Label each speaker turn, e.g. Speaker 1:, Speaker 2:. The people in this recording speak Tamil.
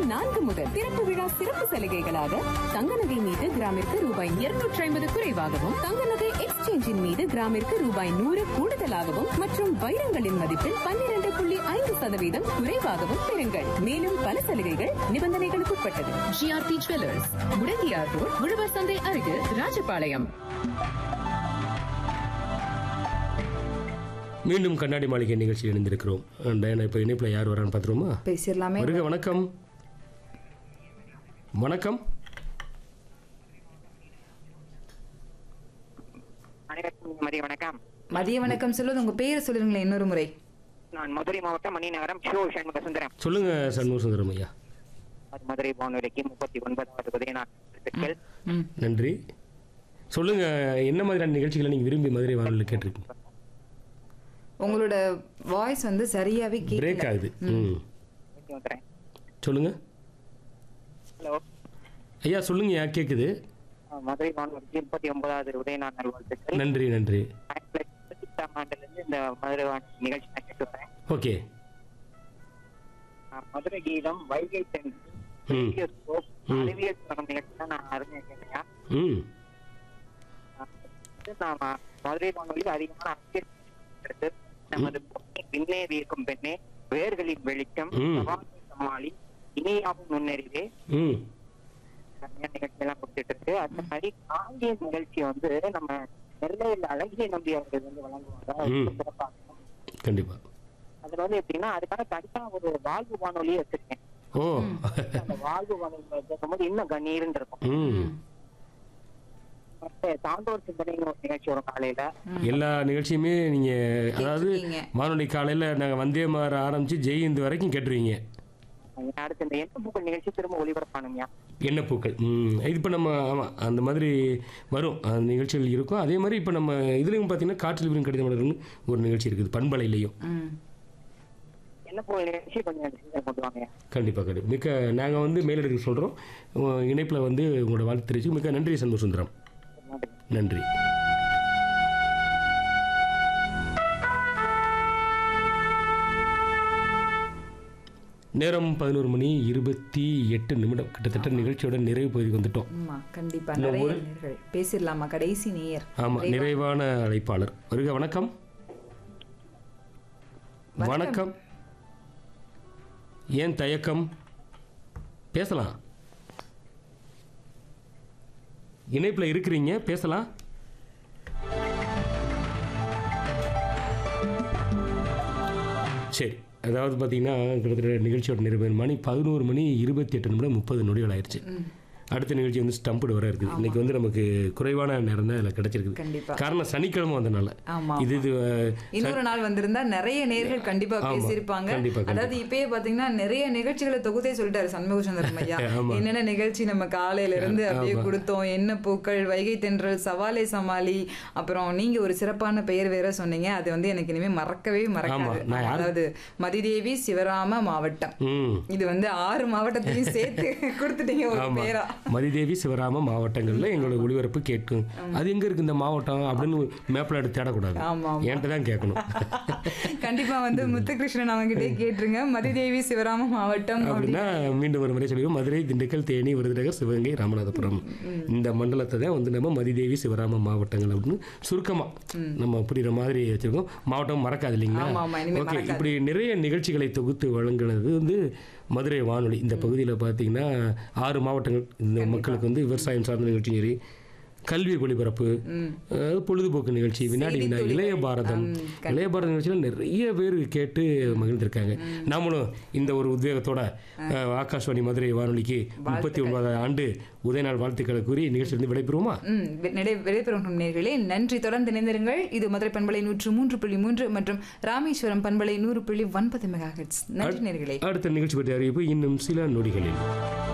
Speaker 1: நான்கு முதல் திறப்பு விழா சிறப்பு சலுகைகளாக தங்க நகை மீது கிராமிற்கு ரூபாய் இருநூற்றி ஐம்பது குறைவாகவும் தங்க நகை எக்ஸ்சேஞ்சின் மீது கிராமிற்கு ரூபாய் நூறு கூடுதலாகவும் மற்றும் வைரங்களின் மதிப்பில் பன்னிரண்டு புள்ளி ஐந்து சதவீதம் குறைவாகவும் பெறுங்கள் மேலும் பல சலுகைகள் நிபந்தனைகளுக்கு உட்பட்டது ஜிஆர்டி ஜுவல்லர்ஸ் முடங்கியார் ரோட் உழவர் சந்தை அருகில் ராஜபாளையம்
Speaker 2: மீண்டும் கண்ணாடி மாளிகை நிகழ்ச்சியில் இணைந்திருக்கிறோம் டயனா இப்போ இணைப்பில் யார் வரான்னு பார்த்துருவோமா
Speaker 3: பேசிடலாமே
Speaker 2: வருக வணக்கம் வணக்கம்
Speaker 4: அனைவருக்கும் மதிய வணக்கம்
Speaker 3: மதிய வணக்கம் சொல்லுவது உங்க பேரை சொல்லுங்களேன் இன்னொரு முறை
Speaker 4: நான் மதுரை மாவட்டம் மணிநகரம் ஷோ சண்முக சுந்தரம்
Speaker 2: சொல்லுங்க சண்முக சுந்தரம் ஐயா
Speaker 4: அது மதுரை வானொலிக்கு முப்பத்தி ஒன்பதாவது உதய நாள் வாழ்த்துக்கள்.
Speaker 3: ம்
Speaker 2: நன்றி சொல்லுங்க என்ன மாதிரியான நிகழ்ச்சிகளை நீங்க விரும்பி மதுரை வானொலியில் கேட்டிருக்கீங்க
Speaker 3: உங்களோட வாய்ஸ் வந்து சரியாவே
Speaker 2: பிரேக்
Speaker 3: கேட்கல
Speaker 2: ஆகுது ம்
Speaker 4: பேசி வந்துடுறேன்
Speaker 2: சொல்லுங்க
Speaker 4: ஹலோ
Speaker 2: ஐயா சொல்லுங்க ஐயா கேட்குது
Speaker 4: அஹ் மதுரை வானொலிக்கு முப்பத்தி ஒன்பதாவது உதய நாள் நல்வாழ்த்துக்கள்
Speaker 2: நன்றி நன்றி
Speaker 4: ஆயிரத்தி தொள்ளாயிரத்தி எட்டாம் ஆண்டுல இருந்து இந்த மதுரை வானொலி நிகழ்ச்சி நான் கேட்டு வரேன்
Speaker 2: ஓகே
Speaker 4: அஹ் மதுரை கீதம் வைகை தென்
Speaker 2: ம்
Speaker 4: அறிவியல் தொடர் நிகழ்ச்சி தான் நான் அருமையா கேட்டேன்
Speaker 2: ம்
Speaker 4: நாம மதுரை வானொலியில் அதிகமான அரசியல் எடுத்து நமது பொண்ணை விண்ணே வீர்க்கும் பெண்ணே வேர்களின் வெளிச்சம்
Speaker 2: ம்.
Speaker 4: சவாலை சமாளி இனியாவும் முன்னறிவே
Speaker 2: ம்
Speaker 4: நிறைய நிகழ்ச்சி எல்லாம் கொடுத்துட்டு இருக்கு அந்த மாதிரி காங்கிய நிகழ்ச்சி வந்து நம்ம நெல்லையில் அழகிய நம்பி அவர்கள் வந்து வழங்குவாங்க அது
Speaker 2: ம்.
Speaker 4: ரொம்ப சிறப்பா இருக்கும்.
Speaker 2: கண்டிப்பா
Speaker 4: அதுல வந்து எப்படின்னா அதுக்கான தனியா ஒரு வாழ்வு வானொலியே வச்சிருக்கேன்
Speaker 2: ஓ
Speaker 4: அந்த வாழ்வு வானொலி கேட்கும்போது இன்னும் கண்ணீர்னு இருக்கும்
Speaker 2: ம்
Speaker 4: மத்த சான்றோர் சிந்தனைன்னு ஒரு நிகழ்ச்சி வரும் காலையில
Speaker 2: எல்லா நிகழ்ச்சியுமே நீங்க அதாவது
Speaker 3: கேட்டிருக்கீங்க.
Speaker 2: வானொலி காலையில நாங்க வந்தே மாற ஆரம்பிச்சு ஜெயந்த் வரைக்கும் கேட்டுருவீங்க
Speaker 4: அடுத்து இந்த எண்ண பூக்கள் நிகழ்ச்சி திரும்ப ஒளிபரப்பானுங்க
Speaker 2: எண்ணப்பூக்கள் ம் இது இப்போ நம்ம ஆமாம் அந்த மாதிரி வரும் அந்த நிகழ்ச்சிகள் இருக்கும் அதே மாதிரி இப்போ நம்ம இதுலேயும் பார்த்தீங்கன்னா காற்றில் விரும் கடிதம் மலர்னு ஒரு நிகழ்ச்சி இருக்குது பண்பலையிலையும்
Speaker 3: ம்
Speaker 4: எண்ண பூக்கள் நிகழ்ச்சி கொஞ்சம் சீக்கிரம் கொண்டு வாங்க
Speaker 2: கண்டிப்பாக கண்டிப்பாக மிக்க நாங்கள் வந்து மேலிடத்துக்கு சொல்கிறோம் இணைப்பில் வந்து உங்களோட வாழ்த்து தெரிவிச்சு மிக்க நன்றி சண்முக சுந்தரம் நன்றி நேரம் பதினோரு மணி இருபத்தி எட்டு நிமிடம் கிட்டத்தட்ட நிகழ்ச்சியோட நிறைவு பகுதிக்கு வந்துட்டோம்
Speaker 3: ஆமா கண்டிப்பா
Speaker 2: இன்னும்
Speaker 3: நிறைய
Speaker 2: ஒரு-
Speaker 3: நேர்கள் பேசிடலாமா கடைசி நேயர்
Speaker 2: ஆமா நிறைவான அழைப்பாளர் வருக வணக்கம் வணக்கம் ஏன் தயக்கம் பேசலாம் இணைப்பில் இருக்கிறீங்க பேசலாம் சரி அதாவது பார்த்தீங்கன்னா கிட்டத்தட்ட நிகழ்ச்சியோட நிறைவு மணி பதினோரு மணி இருபத்தி எட்டு நிமிடம் முப்பது நொடிகள் ஆயிடுச்சு அடுத்த நிகழ்ச்சி வந்து ஸ்டம்புடு வர இருக்குது இன்னைக்கு வந்து நமக்கு குறைவான நேரம் தான் இதில் கிடைச்சிருக்குது
Speaker 3: கண்டிப்பா
Speaker 2: காரணம் சனிக்கிழமை வந்தனால
Speaker 3: ஆமா
Speaker 2: இது இது அஹ்,
Speaker 3: இன்னொரு நாள் வந்திருந்தா நிறைய நேர்கள் கண்டிப்பா
Speaker 2: ஆமா,
Speaker 3: பேசியிருப்பாங்க
Speaker 2: கண்டிப்பா, கண்டிப்பா.
Speaker 3: அதாவது இப்பயே பாத்தீங்கன்னா நிறைய நிகழ்ச்சிகளை தொகுத்தே சொல்லிட்டாரு சண்முக சுந்தரம் ஐயா
Speaker 2: ஆமா.
Speaker 3: என்னென்ன நிகழ்ச்சி நம்ம காலையில இருந்து அப்படியே
Speaker 2: ஆமா.
Speaker 3: கொடுத்தோம் என்ன பூக்கள் வைகை தென்றல் சவாலே சமாளி அப்புறம் நீங்க ஒரு சிறப்பான பெயர் வேற சொன்னீங்க அது வந்து எனக்கு இனிமே மறக்கவே மறக்காது
Speaker 2: நான் யாரு-
Speaker 3: அதாவது மதிதேவி சிவராம மாவட்டம்
Speaker 2: ம்
Speaker 3: இது வந்து ஆறு மாவட்டத்தையும் சேர்த்து கொடுத்துட்டீங்க ஒரு
Speaker 2: ஆமா
Speaker 3: பேரா
Speaker 2: மதிதேவி சிவராம மாவட்டங்கள்ல எங்களோட ஒளிபரப்பு கேட்கும் அது எங்க இருக்கு இந்த மாவட்டம் அப்படின்னு மேப்ல எடுத்து தேடக்கூடாது
Speaker 3: ஆமா, ஆமா.
Speaker 2: என்கிட்ட தான் கேட்கணும்
Speaker 3: கண்டிப்பா வந்து முத்துகிருஷ்ணன் அவங்ககிட்டே கேட்டுருங்க மதிதேவி சிவராம மாவட்டம்
Speaker 2: அப்படின்னா மீண்டும் ஒரு முறை சொல்லுவோம் மதுரை திண்டுக்கல் தேனி விருதுநகர் சிவகங்கை ராமநாதபுரம் இந்த மண்டலத்தை தான் வந்து நம்ம மதிதேவி சிவராம மாவட்டங்கள் அப்படின்னு சுருக்கமா நம்ம புரியுற மாதிரி வச்சிருக்கோம் மாவட்டம் மறக்காது இல்லைங்களா
Speaker 3: ஆமா, ஆமா, இனிமே
Speaker 2: ஓகே
Speaker 3: மறக்காது.
Speaker 2: இப்படி நிறைய நிகழ்ச்சிகளை தொகுத்து வழங்குனது வந்து மதுரை வானொலி இந்த பகுதியில் பார்த்தீங்கன்னா ஆறு மாவட்டங்கள் இந்த மக்களுக்கு வந்து விவசாயம் சார்ந்த நிகழ்ச்சி சரி கல்வி ஒளிபரப்பு அஹ், பொழுதுபோக்கு நிகழ்ச்சி வினாடி வினா இளைய பாரதம் இளைய பாரத நிகழ்ச்சியில் நிறைய பேர் கேட்டு மகிழ்ந்திருக்காங்க நாமளும் இந்த ஒரு உத்வேகத்தோட அஹ், ஆகாஷ்வாணி மதுரை வானொலிக்கு முப்பத்தி ஒன்பதாவது ஆண்டு உதயநாள் வாழ்த்துக்களை கூறி நிகழ்ச்சியிலிருந்து விடைபெறுவோமா
Speaker 3: ம் விடை விடைபெறும் நேர்களே நன்றி தொடர்ந்து இணைந்திருங்கள் இது மதுரை பண்பலை நூற்று மூன்று புள்ளி மூன்று மற்றும் ராமேஸ்வரம் பண்பலை நூறு புள்ளி ஒன்பது மெகா நன்றி நேர்களே
Speaker 2: அடுத்த நிகழ்ச்சி பற்றிய அறிவிப்பு இன்னும் சில நொடிகளில்